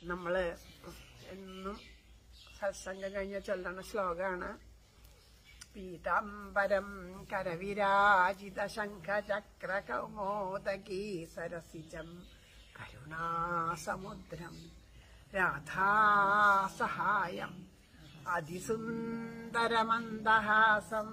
നമ്മള് എന്നും സത്സംഗം കഴിഞ്ഞ ചൊല്ലണ ശ്ലോകമാണ് പീതാംബരം കരവിരാജിത ശംഖചക്ര കൗമോദകീ സരസിജം കരുണാസമുദ്രം രാധാസഹായം അതിസുന്ദരമന്ദഹാസം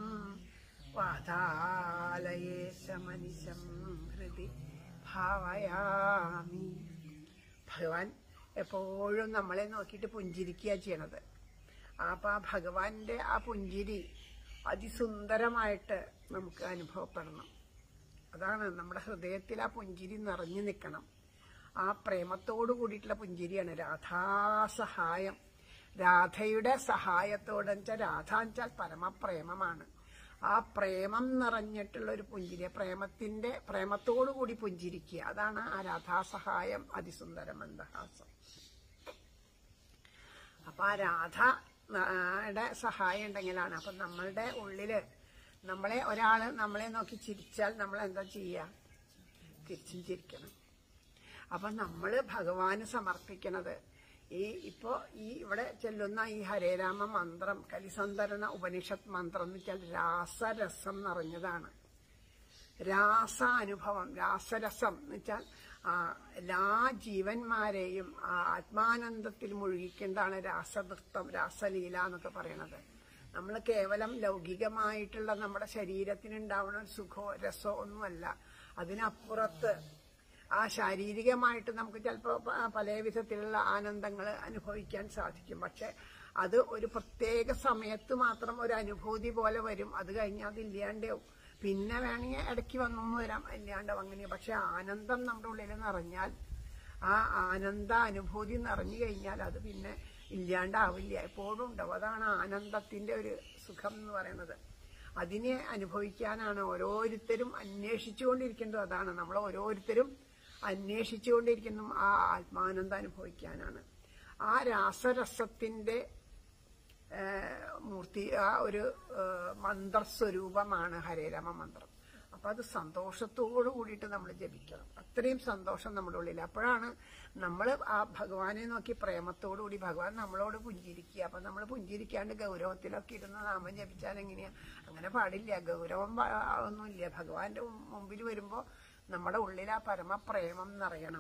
വാതാലയേശമനിശം ഹൃദി ഭാവയാമി ഭഗവാൻ എപ്പോഴും നമ്മളെ നോക്കിയിട്ട് പുഞ്ചിരിക്കുക ചെയ്യണത് അപ്പൊ ആ ഭഗവാന്റെ ആ പുഞ്ചിരി അതിസുന്ദരമായിട്ട് നമുക്ക് അനുഭവപ്പെടണം അതാണ് നമ്മുടെ ഹൃദയത്തിൽ ആ പുഞ്ചിരി നിറഞ്ഞു നിൽക്കണം ആ പ്രേമത്തോടു കൂടിയിട്ടുള്ള പുഞ്ചിരിയാണ് രാധാസഹായം രാധയുടെ സഹായത്തോടെ വെച്ചാൽ രാധ വെച്ചാൽ പരമപ്രേമമാണ് ആ പ്രേമം നിറഞ്ഞിട്ടുള്ള ഒരു പുഞ്ചിരി പ്രേമത്തിന്റെ പ്രേമത്തോടു കൂടി പുഞ്ചിരിക്കുക അതാണ് ആ രാധാസഹായം അതിസുന്ദരം മന്ദഹാസം അപ്പൊ ആ രാധയുടെ സഹായം ഉണ്ടെങ്കിലാണ് അപ്പൊ നമ്മളുടെ ഉള്ളില് നമ്മളെ ഒരാള് നമ്മളെ നോക്കി ചിരിച്ചാൽ നമ്മൾ എന്താ ചെയ്യുക തിരിച്ചും ചിരിക്കണം അപ്പൊ നമ്മള് ഭഗവാന് സമർപ്പിക്കണത് ഈ ഇപ്പോ ഈ ഇവിടെ ചെല്ലുന്ന ഈ ഹരേരാമ മന്ത്രം കലിസന്ധരണ ഉപനിഷത്ത് മന്ത്രം എന്ന് വെച്ചാൽ രാസരസം നിറഞ്ഞതാണ് രാസാനുഭവം രാസരസം എന്ന് വെച്ചാൽ ആ എല്ലാ ജീവന്മാരെയും ആ ആത്മാനന്ദത്തിൽ മുഴുകിക്കൊണ്ടാണ് രാസനൃത്തം രാസലീല എന്നൊക്കെ പറയണത് നമ്മൾ കേവലം ലൗകികമായിട്ടുള്ള നമ്മുടെ ശരീരത്തിനുണ്ടാവുന്ന ഒരു സുഖമോ രസമോ ഒന്നുമല്ല അതിനപ്പുറത്ത് ആ ശാരീരികമായിട്ട് നമുക്ക് ചിലപ്പോൾ പല വിധത്തിലുള്ള ആനന്ദങ്ങൾ അനുഭവിക്കാൻ സാധിക്കും പക്ഷെ അത് ഒരു പ്രത്യേക സമയത്ത് മാത്രം ഒരു അനുഭൂതി പോലെ വരും അത് കഴിഞ്ഞാൽ അത് ഇല്ലാണ്ടാവും പിന്നെ വേണമെങ്കിൽ ഇടയ്ക്ക് വന്നു വരാം ഇല്ലാണ്ടാവും അങ്ങനെ പക്ഷെ ആനന്ദം നമ്മുടെ ഉള്ളിൽ നിറഞ്ഞാൽ ആ ആനന്ദ അനുഭൂതി നിറഞ്ഞു കഴിഞ്ഞാൽ അത് പിന്നെ ഇല്ലാണ്ടാവില്ല എപ്പോഴും ഉണ്ടാവും അതാണ് ആനന്ദത്തിന്റെ ഒരു സുഖം എന്ന് പറയുന്നത് അതിനെ അനുഭവിക്കാനാണ് ഓരോരുത്തരും അന്വേഷിച്ചുകൊണ്ടിരിക്കേണ്ടത് അതാണ് നമ്മൾ ഓരോരുത്തരും അന്വേഷിച്ചുകൊണ്ടിരിക്കുന്നു ആ ആത്മാനന്ദം അനുഭവിക്കാനാണ് ആ രാസരസത്തിന്റെ ഏഹ്, മൂർത്തി ആ ഒരു ഏഹ്, മന്ത്രസ്വരൂപമാണ് ഹരേരാമ മന്ത്രം അപ്പൊ അത് സന്തോഷത്തോടു കൂടിയിട്ട് നമ്മൾ ജപിക്കണം അത്രയും സന്തോഷം നമ്മുടെ ഉള്ളിൽ അപ്പോഴാണ് നമ്മൾ ആ ഭഗവാനെ നോക്കി പ്രേമത്തോടു കൂടി ഭഗവാൻ നമ്മളോട് പുഞ്ചിരിക്കുക അപ്പൊ നമ്മൾ പുഞ്ചിരിക്കാണ്ട് ഗൗരവത്തിലൊക്കെ ഇരുന്ന് നാമം ജപിച്ചാൽ എങ്ങനെയാ അങ്ങനെ പാടില്ല ഗൗരവം പ- ഒന്നുമില്ല ഭഗവാന്റെ മുമ്പിൽ വരുമ്പോ നമ്മുടെ ഉള്ളിൽ ആ പരമപ്രേമം നിറയണം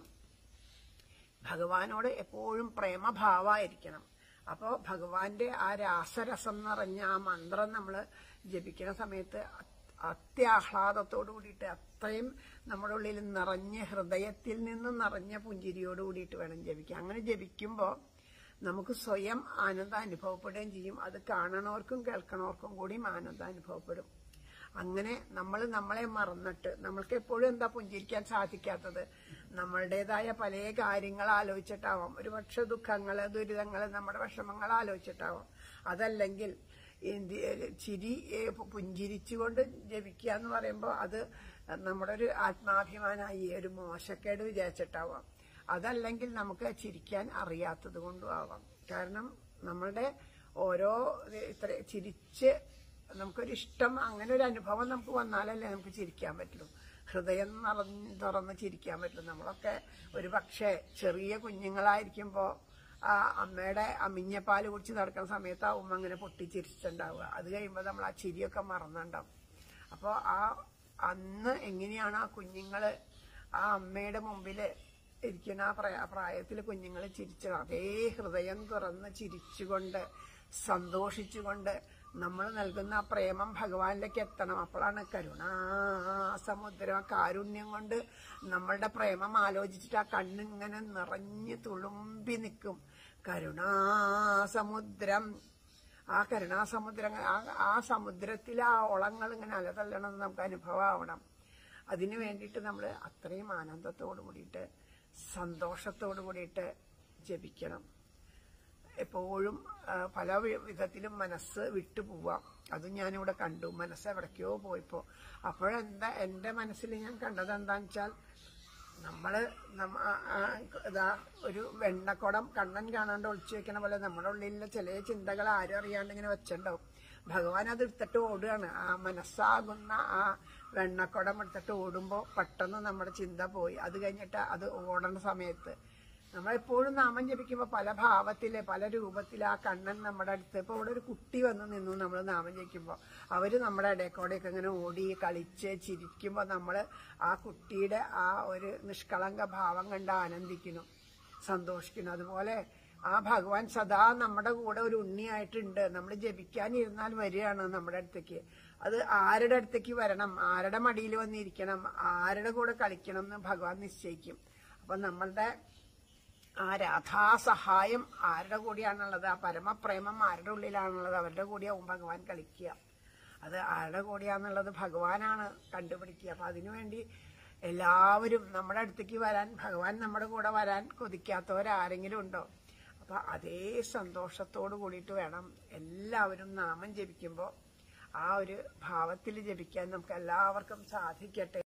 ഭഗവാനോട് എപ്പോഴും പ്രേമഭാവമായിരിക്കണം അപ്പോൾ ഭഗവാന്റെ ആ രാസരസം നിറഞ്ഞ ആ മന്ത്രം നമ്മൾ ജപിക്കുന്ന സമയത്ത് അത്- അത്യാഹ്ലാദത്തോടു കൂടിയിട്ട് അത്രയും നമ്മുടെ ഉള്ളിൽ നിറഞ്ഞ ഹൃദയത്തിൽ നിന്ന് നിറഞ്ഞ പുഞ്ചിരിയോട് കൂടിയിട്ട് വേണം ജപിക്കാൻ അങ്ങനെ ജപിക്കുമ്പോൾ നമുക്ക് സ്വയം ആനന്ദം അനുഭവപ്പെടുകയും ചെയ്യും അത് കാണണവർക്കും കേൾക്കണവർക്കും കൂടിയും ആനന്ദം അനുഭവപ്പെടും അങ്ങനെ നമ്മൾ നമ്മളെ മറന്നിട്ട് നമ്മൾക്ക് എപ്പോഴും എന്താ പുഞ്ചിരിക്കാൻ സാധിക്കാത്തത് നമ്മളുടേതായ പല കാര്യങ്ങൾ ആലോചിച്ചിട്ടാവാം ഒരുപക്ഷെ ദുഃഖങ്ങള് ദുരിതങ്ങള് നമ്മുടെ വിഷമങ്ങൾ ആലോചിച്ചിട്ടാവാം അതല്ലെങ്കിൽ എന്ത് ചിരി ഏ, പു- പുഞ്ചിരിച്ചുകൊണ്ട് ജപിക്കുക എന്ന് പറയുമ്പോൾ അത് നമ്മുടെ ഒരു ആത്മാഭിമാനമായി ഒരു മോശക്കേട് വിചാരിച്ചിട്ടാവാം അതല്ലെങ്കിൽ നമുക്ക് ചിരിക്കാൻ അറിയാത്തത് കൊണ്ടും ആവാം കാരണം നമ്മളുടെ ഓരോ ഇത്ര ചിരിച്ച് നമുക്കൊരു ഇഷ്ടം അങ്ങനെ ഒരു അനുഭവം നമുക്ക് വന്നാലല്ലേ നമുക്ക് ചിരിക്കാൻ പറ്റുള്ളൂ ഹൃദയം നിറഞ്ഞ് തുറന്ന് ചിരിക്കാൻ പറ്റുള്ളൂ നമ്മളൊക്കെ ഒരു പക്ഷേ ചെറിയ കുഞ്ഞുങ്ങളായിരിക്കുമ്പോൾ ആ അമ്മയുടെ അമിഞ്ഞപ്പാല് കുടിച്ച് നടക്കുന്ന സമയത്ത് ആ ഉമ്മ അങ്ങനെ പൊട്ടിച്ചിരിച്ചിട്ടുണ്ടാവുക അത് കഴിയുമ്പോൾ നമ്മൾ ആ ചിരിയൊക്കെ മറന്നുണ്ടാവും അപ്പോൾ ആ അന്ന് എങ്ങനെയാണ് ആ കുഞ്ഞുങ്ങള് ആ അമ്മയുടെ മുമ്പില് ഇരിക്കുന്ന ആ പ്രായ പ്രായത്തിൽ കുഞ്ഞുങ്ങൾ ചിരിച്ചത് അതേ ഹൃദയം തുറന്ന് ചിരിച്ചുകൊണ്ട് സന്തോഷിച്ചുകൊണ്ട് നമ്മൾ നൽകുന്ന ആ പ്രേമം ഭഗവാനിലേക്ക് എത്തണം അപ്പോഴാണ് കരുണാസമുദ്രം ആ കാരുണ്യം കൊണ്ട് നമ്മളുടെ പ്രേമം ആലോചിച്ചിട്ട് ആ കണ്ണിങ്ങനെ നിറഞ്ഞ് തുളുമ്പി നിൽക്കും കരുണാസമുദ്രം ആ കരുണാസമുദ്രം ആ- ആ സമുദ്രത്തിൽ ആ ഓളങ്ങൾ ഇങ്ങനെ അലതല്ലണം എന്ന് നമുക്ക് അനുഭവമാവണം അതിനു വേണ്ടിയിട്ട് നമ്മൾ അത്രയും ആനന്ദത്തോട് കൂടിയിട്ട് സന്തോഷത്തോട് കൂടിയിട്ട് ജപിക്കണം എപ്പോഴും ആ, പല വി- വിധത്തിലും മനസ്സ് വിട്ടുപോവാം അതും ഞാനിവിടെ കണ്ടു മനസ്സ് എവിടേക്കോ പോയപ്പോ അപ്പോഴെന്താ എന്റെ മനസ്സിൽ ഞാൻ കണ്ടത് എന്താന്ന് വെച്ചാൽ നമ്മള് നമ്മ- ആ- ആ ഇതാ ഒരു വെണ്ണക്കുടം കണ്ണൻ കാണാണ്ട് ഒളിച്ചു വെക്കണ പോലെ നമ്മുടെ ഉള്ളിലെ ചില ചിന്തകൾ ആരും അറിയാണ്ട് ഇങ്ങനെ വെച്ചിട്ടുണ്ടാവും ഭഗവാൻ അത് എടുത്തിട്ട് ഓടുകയാണ് ആ മനസ്സാകുന്ന ആ വെണ്ണക്കുടം എടുത്തിട്ട് ഓടുമ്പോൾ പെട്ടെന്ന് നമ്മുടെ ചിന്ത പോയി അത് കഴിഞ്ഞിട്ട് അത് ഓടണ സമയത്ത് നമ്മളെപ്പോഴും നാമം ജപിക്കുമ്പോൾ പല ഭാവത്തില് പല രൂപത്തിൽ ആ കണ്ണൻ നമ്മുടെ അടുത്ത് ഇപ്പൊ ഇവിടെ ഒരു കുട്ടി വന്ന് നിന്നു നമ്മൾ നാമം ജപിക്കുമ്പോൾ അവര് നമ്മുടെ ഇടയ്ക്കൂടെയൊക്കെ ഇങ്ങനെ ഓടി കളിച്ച് ചിരിക്കുമ്പോൾ നമ്മൾ ആ കുട്ടിയുടെ ആ ഒരു നിഷ്കളങ്ക ഭാവം കണ്ട് ആനന്ദിക്കുന്നു സന്തോഷിക്കുന്നു അതുപോലെ ആ ഭഗവാൻ സദാ നമ്മുടെ കൂടെ ഒരു ഉണ്ണിയായിട്ടുണ്ട് നമ്മൾ ജപിക്കാനിരുന്നാൽ വരികയാണ് നമ്മുടെ അടുത്തേക്ക് അത് ആരുടെ അടുത്തേക്ക് വരണം ആരുടെ മടിയിൽ വന്നിരിക്കണം ആരുടെ കൂടെ കളിക്കണം എന്ന് ഭഗവാൻ നിശ്ചയിക്കും അപ്പൊ നമ്മളുടെ ആ രാധാസഹായം ആരുടെ കൂടിയാണുള്ളത് ആ പരമപ്രേമം ആരുടെ ഉള്ളിലാണുള്ളത് അവരുടെ കൂടിയാവും ഭഗവാൻ കളിക്കുക അത് ആരുടെ കൂടിയാന്നുള്ളത് ഭഗവാനാണ് കണ്ടുപിടിക്കുക അപ്പൊ അതിനുവേണ്ടി എല്ലാവരും നമ്മുടെ അടുത്തേക്ക് വരാൻ ഭഗവാൻ നമ്മുടെ കൂടെ വരാൻ കൊതിക്കാത്തവരാരെങ്കിലും ഉണ്ടോ അപ്പൊ അതേ സന്തോഷത്തോട് കൂടിയിട്ട് വേണം എല്ലാവരും നാമം ജപിക്കുമ്പോൾ ആ ഒരു ഭാവത്തിൽ ജപിക്കാൻ നമുക്ക് എല്ലാവർക്കും സാധിക്കട്ടെ